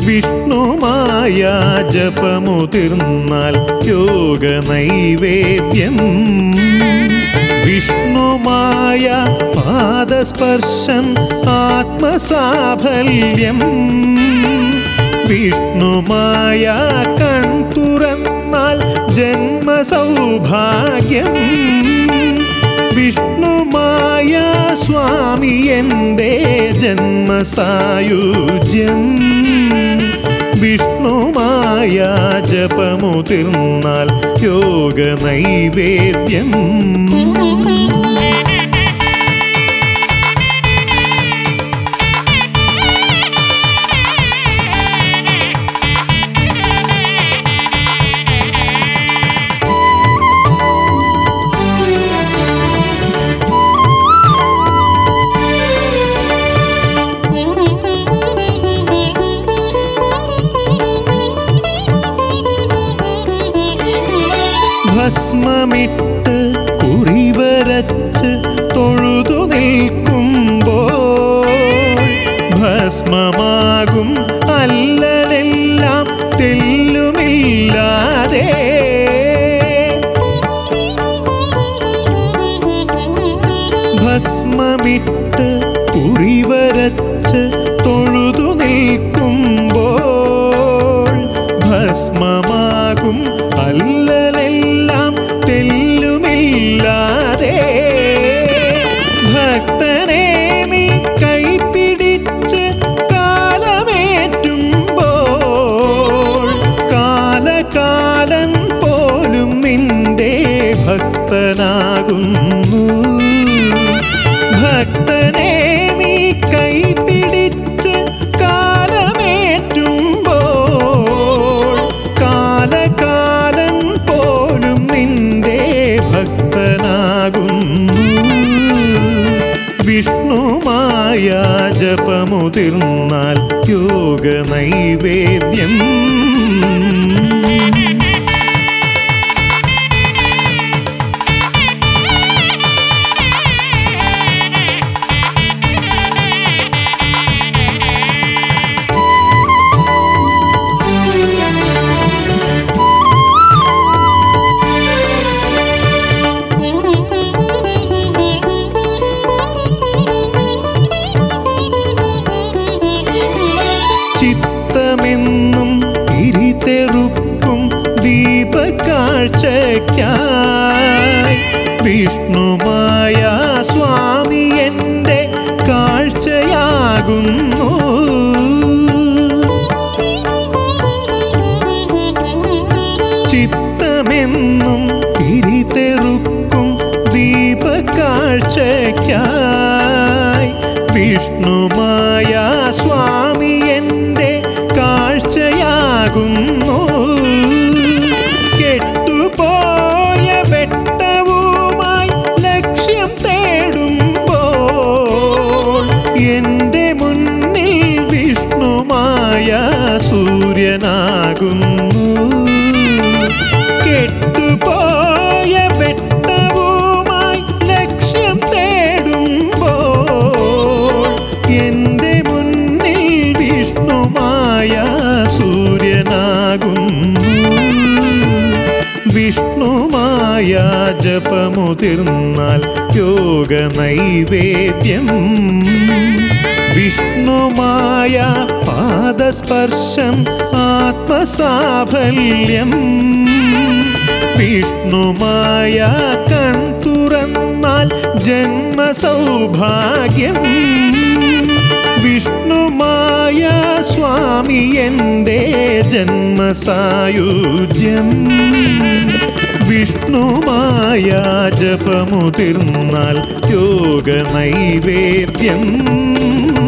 വിഷ്ണുമായ ജപമുതിർന്നാൽ യോഗ നൈവേദ്യം വിഷ്ണുമായ പാദസ്പർശം ആത്മസാഫല്യം വിഷ്ണുമായ കൺ തുറന്നാൽ ജന്മസൗഭാഗ്യം വിഷ്ണുമായ സ്വാമി എൻ്റെ ജന്മസായുജ്യം വിഷ്ണുമായ ജപമുതിർന്നാൽ യോഗ നൈവേദ്യം ഭസ്മമിട്ട് കുറിവരച്ച് തൊഴുതു നിൽക്കുമ്പോൾ ഭസ്മമാകും അല്ലലെല്ലാം തെല്ലുമില്ലാതെ ഭസ്മമിട്ട് കുറിവരച്ച് തൊഴുതു നിൽക്കുമ്പോൾ ഭസ്മമാകും അല്ലലെല്ലാം തെല്ലുമില്ലാതെ ഭക്തനെ നീ കൈപിടിച്ച് കാലമേറ്റുമ്പോൾ കാലകാലൻ പോലും നിന്റെ ഭക്തനാകുന്നു ഭക്തനെ നീ കൈപിടിച്ച് കാലമേറ്റുമ്പോൾ കാലകാലൻ പോലും നിന്റെ ഭക്തനാകുന്നു വിഷ്ണുമായ ജപമുതിർന്നാൽ യോഗ നൈവേദ്യം ചിത്തമെന്നും തിരിതെറുക്കും ദീപക്കാഴ്ചയ്ക്കായി വിഷ്ണുമായ സ്വാമി എൻ്റെ കാഴ്ചയാകുന്നു ചിത്തമെന്നും തിരിതെറുക്കും ദീപക്കാഴ്ചയ്ക്കായി വിഷ്ണുമായ സ്വാമി എൻ്റെ കാഴ്ചയാകുന്നു കെട്ടുപോയ വെട്ടവുമായി ലക്ഷ്യം തേടുമ്പോൾ എൻ്റെ മുന്നിൽ വിഷ്ണുമായ സൂര്യനാകുന്നു കെട്ടുപോയ വെട്ടവുമായി ലക്ഷ്യം തേടുമ്പോൾ എൻ്റെ മുന്നിൽ വിഷ്ണുമായ സൂര്യനാകുന്നു വിഷ്ണുമായ ജപമുതിർന്നാൽ യോഗ നൈവേദ്യം വിഷ്ണുമായ പാദസ്പർശം ആത്മസാഫല്യം വിഷ്ണുമായ കൺ തുറന്നാൽ ജന്മസൗഭാഗ്യം വിഷ്ണുമായ സ്വാമി എൻ്റെ ജന്മസായുജ്യം വിഷ്ണുമായ ജപമുതിർന്നാൽ യോഗ നൈവേദ്യം